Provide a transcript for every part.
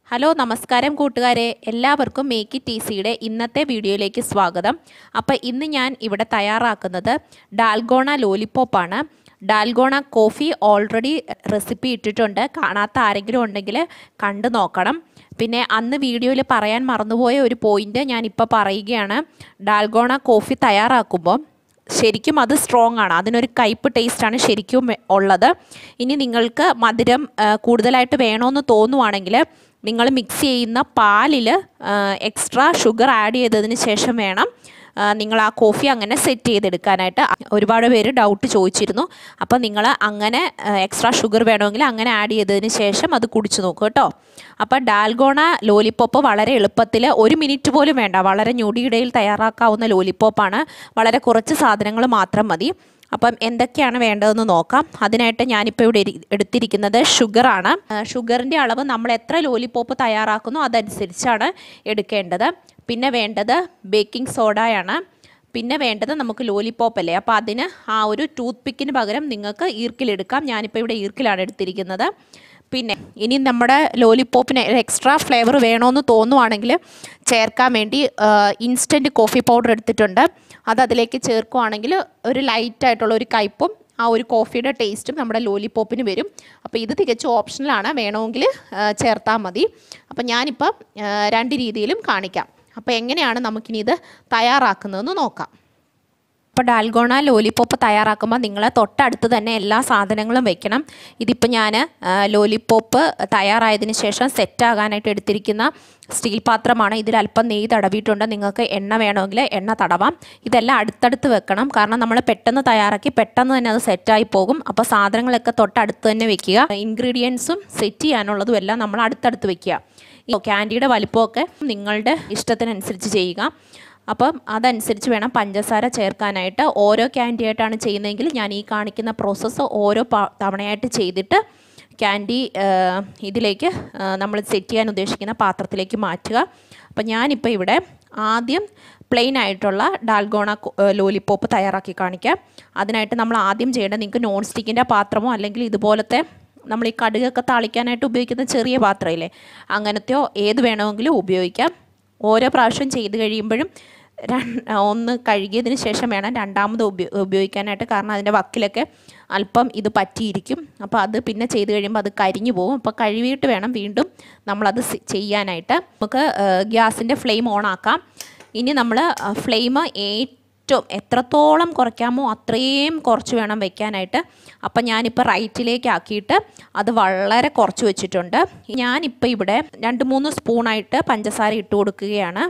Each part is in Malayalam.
ഹലോ നമസ്കാരം കൂട്ടുകാരെ എല്ലാവർക്കും മേക്ക് ടി സിയുടെ ഇന്നത്തെ വീഡിയോയിലേക്ക് സ്വാഗതം അപ്പോൾ ഇന്ന് ഞാൻ ഇവിടെ തയ്യാറാക്കുന്നത് ഡാൽഗോണ ലോലിപ്പോപ്പാണ് ഡാൽഗോണ കോഫി ഓൾറെഡി റെസിപ്പി ഇട്ടിട്ടുണ്ട് കാണാത്ത ആരെങ്കിലും ഉണ്ടെങ്കിൽ കണ്ടു നോക്കണം പിന്നെ അന്ന് വീഡിയോയിൽ പറയാൻ മറന്നുപോയ ഒരു പോയിന്റ് ഞാനിപ്പോൾ പറയുകയാണ് ഡാൽഗോണ കോഫി തയ്യാറാക്കുമ്പോൾ ശരിക്കും അത് സ്ട്രോങ് ആണ് അതിനൊരു കയ്പ് ടേസ്റ്റാണ് ശരിക്കും ഉള്ളത് ഇനി നിങ്ങൾക്ക് മധുരം ആ, കൂടുതലായിട്ട് വേണമെന്ന് തോന്നുവാണെങ്കിൽ നിങ്ങൾ മിക്സ് ചെയ്യുന്ന പാലിൽ എക്സ്ട്രാ ഷുഗർ ആഡ് ചെയ്തതിന് ശേഷം വേണം ആ, നിങ്ങൾ ആ കോഫി അങ്ങനെ സെറ്റ് ചെയ്തെടുക്കാനായിട്ട് ഒരുപാട് പേര് ഡൗട്ട് ചോദിച്ചിരുന്നു അപ്പോൾ നിങ്ങൾ അങ്ങനെ എക്സ്ട്രാ ഷുഗർ വേണമെങ്കിൽ അങ്ങനെ ആഡ് ചെയ്തതിന് ശേഷം അത് കുടിച്ചു നോക്കുക കേട്ടോ അപ്പോൾ ഡാൽഗോണ ലോലിപ്പോപ്പ് വളരെ എളുപ്പത്തിൽ ഒരു മിനിറ്റ് പോലും വേണ്ട വളരെ ഞൊടിയിടയിൽ തയ്യാറാക്കാവുന്ന ലോലിപ്പോപ്പാണ് വളരെ കുറച്ച് സാധനങ്ങൾ മാത്രം മതി അപ്പം എന്തൊക്കെയാണ് വേണ്ടതെന്ന് നോക്കാം അതിനായിട്ട് ഞാനിപ്പോൾ ഇവിടെ ഇരി- എടുത്തിരിക്കുന്നത് ഷുഗറാണ് ഷുഗറിൻ്റെ അളവ് നമ്മൾ എത്ര ലോലിപ്പോപ്പ് തയ്യാറാക്കുന്നോ അതനുസരിച്ചാണ് എടുക്കേണ്ടത് പിന്നെ വേണ്ടത് ബേക്കിംഗ് സോഡയാണ് പിന്നെ വേണ്ടത് നമുക്ക് ലോലിപ്പോപ്പ് അല്ലേ അപ്പോൾ അതിന് ആ ഒരു ടൂത്ത് പിക്കിന് പകരം നിങ്ങൾക്ക് ഈർക്കിലെടുക്കാം ഞാനിപ്പോൾ ഇവിടെ ഈർക്കിലാണ് എടുത്തിരിക്കുന്നത് പിന്നെ ഇനി നമ്മുടെ ലോലിപ്പോപ്പിന് എക്സ്ട്രാ ഫ്ലേവർ വേണമെന്ന് തോന്നുവാണെങ്കിൽ ചേർക്കാൻ വേണ്ടി ഇൻസ്റ്റൻറ്റ് കോഫി പൗഡർ എടുത്തിട്ടുണ്ട് അത് അതിലേക്ക് ചേർക്കുവാണെങ്കിൽ ഒരു ലൈറ്റായിട്ടുള്ള ഒരു കയ്പും ആ ഒരു കോഫിയുടെ ടേസ്റ്റും നമ്മുടെ ലോലിപ്പോപ്പിന് വരും അപ്പോൾ ഇത് തികച്ചും ഓപ്ഷണലാണ് വേണമെങ്കിൽ ചേർത്താൽ മതി അപ്പോൾ ഞാനിപ്പം ആ, രണ്ട് രീതിയിലും കാണിക്കാം അപ്പോൾ എങ്ങനെയാണ് നമുക്കിനി ഇത് തയ്യാറാക്കുന്നതെന്ന് നോക്കാം ഇപ്പോൾ ഡാൽഗോണ ലോലിപ്പോപ്പ് തയ്യാറാക്കുമ്പോൾ നിങ്ങൾ തൊട്ടടുത്ത് തന്നെ എല്ലാ സാധനങ്ങളും വെക്കണം ഇതിപ്പോൾ ഞാൻ ലോലിപ്പോപ്പ് തയ്യാറായതിന് ശേഷം സെറ്റാകാനായിട്ട് എടുത്തിരിക്കുന്ന സ്റ്റീൽ പാത്രമാണ് ഇതിൽ അല്പം നെയ്യ് തടവിയിട്ടുണ്ട് നിങ്ങൾക്ക് എണ്ണ വേണമെങ്കിൽ എണ്ണ തടവാം ഇതെല്ലാം അടുത്തടുത്ത് വെക്കണം കാരണം നമ്മൾ പെട്ടെന്ന് തയ്യാറാക്കി പെട്ടെന്ന് തന്നെ അത് സെറ്റായി പോകും അപ്പോൾ സാധനങ്ങളൊക്കെ തൊട്ടടുത്ത് തന്നെ വെക്കുക ഇൻഗ്രീഡിയൻസും സെറ്റ് ചെയ്യാനുള്ളതും എല്ലാം നമ്മൾ അടുത്തടുത്ത് വെക്കുക ഈ ക്യാൻഡിയുടെ വലിപ്പമൊക്കെ നിങ്ങളുടെ ഇഷ്ടത്തിനനുസരിച്ച് ചെയ്യുക അപ്പം അതനുസരിച്ച് വേണം പഞ്ചസാര ചേർക്കാനായിട്ട് ഓരോ ക്യാൻഡി ആയിട്ടാണ് ചെയ്യുന്നതെങ്കിൽ ഞാൻ ഈ കാണിക്കുന്ന പ്രോസസ്സ് ഓരോ പ- തവണയായിട്ട് ചെയ്തിട്ട് ക്യാൻഡി ഇതിലേക്ക് നമ്മൾ സെറ്റ് ചെയ്യാൻ ഉദ്ദേശിക്കുന്ന പാത്രത്തിലേക്ക് മാറ്റുക അപ്പം ഞാനിപ്പോൾ ഇവിടെ ആദ്യം പ്ലെയിൻ ആയിട്ടുള്ള ഡാൽഗോണ കൊ- ഏ, ലോലിപ്പോപ്പ് തയ്യാറാക്കി കാണിക്കാം അതിനായിട്ട് നമ്മൾ ആദ്യം ചെയ്യേണ്ടത് നിങ്ങൾക്ക് നോൺ സ്റ്റിക്കിൻ്റെ പാത്രമോ അല്ലെങ്കിൽ ഇതുപോലത്തെ നമ്മൾ ഈ കടുകൊക്കെ താളിക്കാനായിട്ട് ഉപയോഗിക്കുന്ന ചെറിയ പാത്രമില്ലേ അങ്ങനത്തെയോ ഏത് വേണമെങ്കിലും ഉപയോഗിക്കാം ഓരോ പ്രാവശ്യം ചെയ്ത് കഴിയുമ്പോഴും രണ്ട് ഒന്ന് കഴുകിയതിന് ശേഷം വേണം രണ്ടാമത് ഉപയോ ഉപയോഗിക്കാനായിട്ട് കാരണം അതിൻ്റെ വക്കിലൊക്കെ അല്പം ഇത് പറ്റിയിരിക്കും അപ്പോൾ അത് പിന്നെ ചെയ്ത് കഴിയുമ്പോൾ അത് കരിഞ്ഞു പോകും അപ്പോൾ കഴുകിയിട്ട് വേണം വീണ്ടും നമ്മളത് സി- ചെയ്യാനായിട്ട് നമുക്ക് ഗ്യാസിൻ്റെ ഫ്ലെയിം ഓൺ ആക്കാം ഇനി നമ്മൾ ഫ്ലെയിം ഏറ്റവും എത്രത്തോളം കുറയ്ക്കാമോ അത്രയും കുറച്ച് വേണം വെക്കാനായിട്ട് അപ്പം ഞാനിപ്പോൾ റൈറ്റിലേക്ക് ആക്കിയിട്ട് അത് വളരെ കുറച്ച് വെച്ചിട്ടുണ്ട് ഞാനിപ്പോൾ ഇവിടെ രണ്ട് മൂന്ന് സ്പൂണായിട്ട് പഞ്ചസാര ഇട്ട് കൊടുക്കുകയാണ്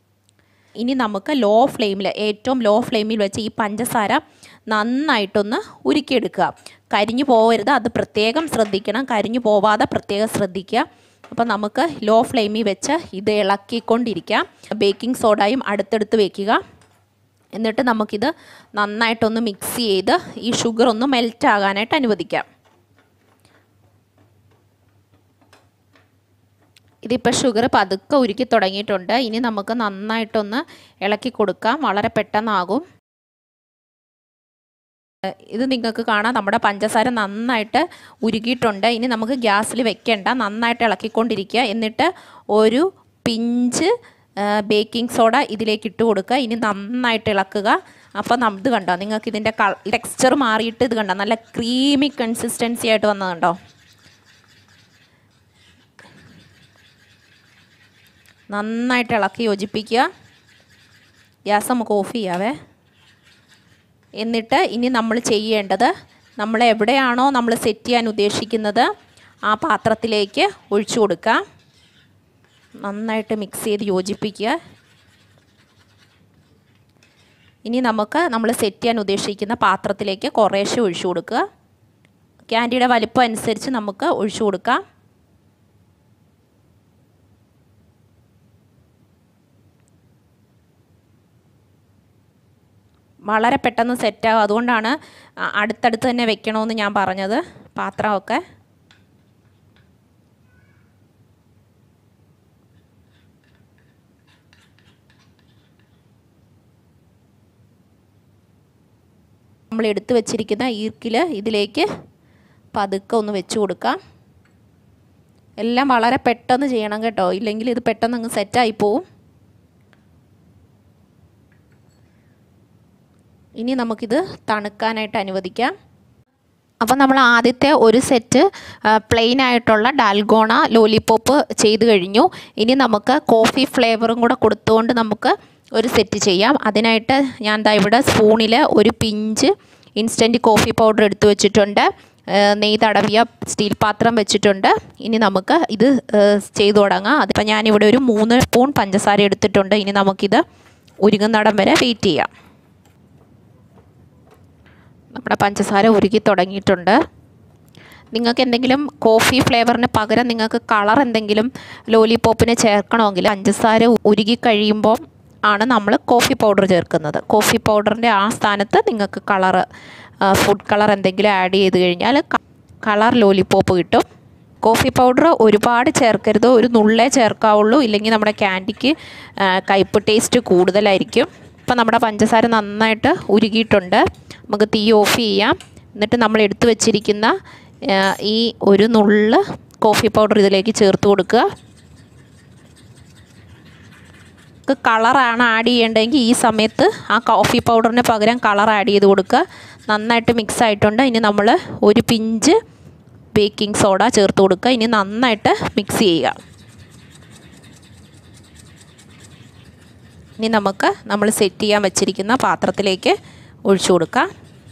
ഇനി നമുക്ക് ലോ ഫ്ലെയിമിൽ ഏറ്റവും ലോ ഫ്ലെയിമിൽ വെച്ച് ഈ പഞ്ചസാര നന്നായിട്ടൊന്ന് ഉരുക്കിയെടുക്കുക കരിഞ്ഞു പോകരുത് അത് പ്രത്യേകം ശ്രദ്ധിക്കണം കരിഞ്ഞു പോവാതെ പ്രത്യേകം ശ്രദ്ധിക്കുക അപ്പോൾ നമുക്ക് ലോ ഫ്ലെയിമിൽ വെച്ച് ഇത് ഇളക്കിക്കൊണ്ടിരിക്കാം ബേക്കിംഗ് സോഡയും അടുത്തടുത്ത് വെക്കുക എന്നിട്ട് നമുക്കിത് നന്നായിട്ടൊന്ന് മിക്സ് ചെയ്ത് ഈ ഷുഗർ ഒന്ന് മെൽറ്റ് ആകാനായിട്ട് അനുവദിക്കാം ഇതിപ്പോൾ ഷുഗർ പതുക്കെ ഉരുക്കി തുടങ്ങിയിട്ടുണ്ട് ഇനി നമുക്ക് നന്നായിട്ടൊന്ന് ഇളക്കി കൊടുക്കാം വളരെ പെട്ടെന്നാകും ഇത് നിങ്ങൾക്ക് കാണാം നമ്മുടെ പഞ്ചസാര നന്നായിട്ട് ഉരുകിയിട്ടുണ്ട് ഇനി നമുക്ക് ഗ്യാസിൽ വെക്കേണ്ട നന്നായിട്ട് ഇളക്കിക്കൊണ്ടിരിക്കുക എന്നിട്ട് ഒരു പിഞ്ച് ബേക്കിംഗ് സോഡ ഇതിലേക്ക് ഇട്ട് കൊടുക്കുക ഇനി നന്നായിട്ട് ഇളക്കുക അപ്പോൾ നം ഇത് കണ്ടോ നിങ്ങൾക്ക് ഇതിൻ്റെ കൾ ടെക്സ്ചർ മാറിയിട്ട് ഇത് കണ്ടോ നല്ല ക്രീമി കൺസിസ്റ്റൻസി ആയിട്ട് വന്നതുണ്ടോ നന്നായിട്ട് ഇളക്കി യോജിപ്പിക്കുക ഗ്യാസ് നമുക്ക് ഓഫ് ചെയ്യാവേ എന്നിട്ട് ഇനി നമ്മൾ ചെയ്യേണ്ടത് നമ്മൾ എവിടെയാണോ നമ്മൾ സെറ്റ് ചെയ്യാൻ ഉദ്ദേശിക്കുന്നത് ആ പാത്രത്തിലേക്ക് ഒഴിച്ചു കൊടുക്കുക നന്നായിട്ട് മിക്സ് ചെയ്ത് യോജിപ്പിക്കുക ഇനി നമുക്ക് നമ്മൾ സെറ്റ് ചെയ്യാൻ ഉദ്ദേശിക്കുന്ന പാത്രത്തിലേക്ക് കുറേശ്ശെ ഒഴിച്ചു കൊടുക്കുക ക്യാൻഡിയുടെ വലിപ്പം അനുസരിച്ച് നമുക്ക് ഒഴിച്ചു കൊടുക്കാം വളരെ പെട്ടെന്ന് സെറ്റാകും അതുകൊണ്ടാണ് അ- അടുത്തടുത്ത് തന്നെ വെക്കണമെന്ന് ഞാൻ പറഞ്ഞത് പാത്രമൊക്കെ നമ്മൾ എടുത്തു വെച്ചിരിക്കുന്ന ഈർക്കിൽ ഇതിലേക്ക് പതുക്കെ ഒന്ന് വെച്ച് കൊടുക്കാം എല്ലാം വളരെ പെട്ടെന്ന് ചെയ്യണം കേട്ടോ ഇല്ലെങ്കിൽ ഇത് പെട്ടെന്ന് അങ്ങ് സെറ്റായി പോവും ഇനി നമുക്കിത് തണുക്കാനായിട്ട് അനുവദിക്കാം അപ്പോൾ നമ്മൾ ആദ്യത്തെ ഒരു സെറ്റ് പ്ലെയിൻ ആയിട്ടുള്ള ഡാൽഗോണ ലോലിപോപ്പ് ചെയ്ത് കഴിഞ്ഞു ഇനി നമുക്ക് കോഫി ഫ്ലേവറും കൂടെ കൊടുത്തുകൊണ്ട് നമുക്ക് ഒരു സെറ്റ് ചെയ്യാം അതിനായിട്ട് ഞാൻ ദാ ഇവിടെ സ്പൂണിൽ ഒരു പിഞ്ച് ഇൻസ്റ്റൻറ്റ് കോഫി പൗഡർ എടുത്തു വെച്ചിട്ടുണ്ട് നെയ്യ് തടവിയ സ്റ്റീൽ പാത്രം വെച്ചിട്ടുണ്ട് ഇനി നമുക്ക് ഇത് ചെയ്തു തുടങ്ങാം അതിപ്പോൾ ഞാനിവിടെ ഒരു മൂന്ന് സ്പൂൺ പഞ്ചസാര എടുത്തിട്ടുണ്ട് ഇനി നമുക്കിത് ഉരുകുന്നിടം വരെ വെയിറ്റ് ചെയ്യാം നമ്മുടെ പഞ്ചസാര ഉരുകി തുടങ്ങിയിട്ടുണ്ട് നിങ്ങൾക്ക് എന്തെങ്കിലും കോഫി ഫ്ലേവറിന് പകരം നിങ്ങൾക്ക് കളർ എന്തെങ്കിലും ലോലിപോപ്പിന് ചേർക്കണമെങ്കിൽ പഞ്ചസാര ഉരുകി കഴിയുമ്പോൾ ആണ് നമ്മൾ കോഫി പൗഡർ ചേർക്കുന്നത് കോഫി പൗഡറിൻ്റെ ആ സ്ഥാനത്ത് നിങ്ങൾക്ക് കളറ് ഫുഡ് കളർ എന്തെങ്കിലും ആഡ് ചെയ്ത് കഴിഞ്ഞാൽ കളർ ലോലിപോപ്പ് കിട്ടും കോഫി പൗഡർ ഒരുപാട് ചേർക്കരുത് ഒരു നുള്ളേ ചേർക്കാവുള്ളൂ ഇല്ലെങ്കിൽ നമ്മുടെ ക്യാൻഡിക്ക് കയ്പ്പ് ടേസ്റ്റ് കൂടുതലായിരിക്കും ഇപ്പം നമ്മുടെ പഞ്ചസാര നന്നായിട്ട് ഉരുകിയിട്ടുണ്ട് നമുക്ക് തീ ഓഫ് ചെയ്യാം എന്നിട്ട് നമ്മൾ എടുത്തു വച്ചിരിക്കുന്ന ഈ ഒരു നുള്ള് കോഫി പൗഡർ ഇതിലേക്ക് ചേർത്ത് കൊടുക്കുക കളറാണ് ആഡ് ചെയ്യേണ്ടതെങ്കിൽ ഈ സമയത്ത് ആ കോഫി പൗഡറിന് പകരം കളർ ആഡ് ചെയ്ത് കൊടുക്കുക നന്നായിട്ട് മിക്സ് ആയിട്ടുണ്ട് ഇനി നമ്മൾ ഒരു പിഞ്ച് ബേക്കിംഗ് സോഡ ചേർത്ത് കൊടുക്കുക ഇനി നന്നായിട്ട് മിക്സ് ചെയ്യുക ഇനി നമുക്ക് നമ്മൾ സെറ്റ് ചെയ്യാൻ വെച്ചിരിക്കുന്ന പാത്രത്തിലേക്ക് ഒഴിച്ചു കൊടുക്കാം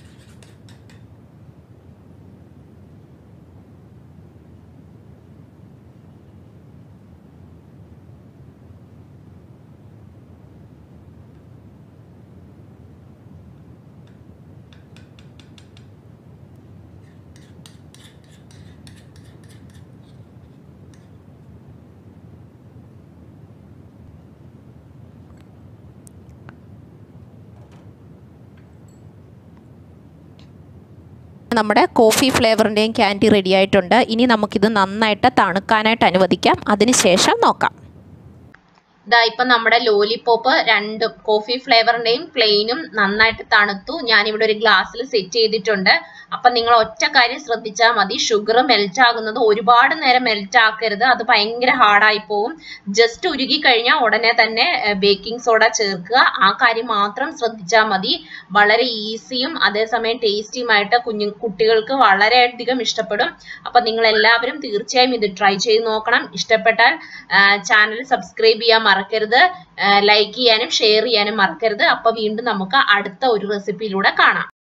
നമ്മുടെ കോഫി ഫ്ലേവറിൻ്റെയും ക്യാൻഡി റെഡി ആയിട്ടുണ്ട് ഇനി നമുക്കിത് നന്നായിട്ട് തണുക്കാനായിട്ട് അനുവദിക്കാം അതിന് ശേഷം നോക്കാം ഇതാ ഇപ്പം നമ്മുടെ ലോലിപോപ്പ് രണ്ടും കോഫി ഫ്ലേവറിൻ്റെയും പ്ലെയിനും നന്നായിട്ട് തണുത്തു ഞാനിവിടെ ഒരു ഗ്ലാസ്സിൽ സെറ്റ് ചെയ്തിട്ടുണ്ട് അപ്പം നിങ്ങൾ ഒറ്റ കാര്യം ശ്രദ്ധിച്ചാൽ മതി ഷുഗർ മെൽറ്റ് ആകുന്നത് ഒരുപാട് നേരം മെൽറ്റ് ആക്കരുത് അത് ഭയങ്കര ഹാർഡായി പോവും ജസ്റ്റ് ഉരുകി കഴിഞ്ഞാൽ ഉടനെ തന്നെ ബേക്കിംഗ് സോഡ ചേർക്കുക ആ കാര്യം മാത്രം ശ്രദ്ധിച്ചാൽ മതി വളരെ ഈസിയും അതേസമയം ടേസ്റ്റിയുമായിട്ട് കുഞ്ഞു കുട്ടികൾക്ക് വളരെയധികം ഇഷ്ടപ്പെടും അപ്പം നിങ്ങൾ എല്ലാവരും തീർച്ചയായും ഇത് ട്രൈ ചെയ്ത് നോക്കണം ഇഷ്ടപ്പെട്ടാൽ ചാനൽ സബ്സ്ക്രൈബ് ചെയ്യാൻ മറക്കരുത് ലൈക്ക് ചെയ്യാനും ഷെയർ ചെയ്യാനും മറക്കരുത് അപ്പോൾ വീണ്ടും നമുക്ക് അടുത്ത ഒരു റെസിപ്പിയിലൂടെ കാണാം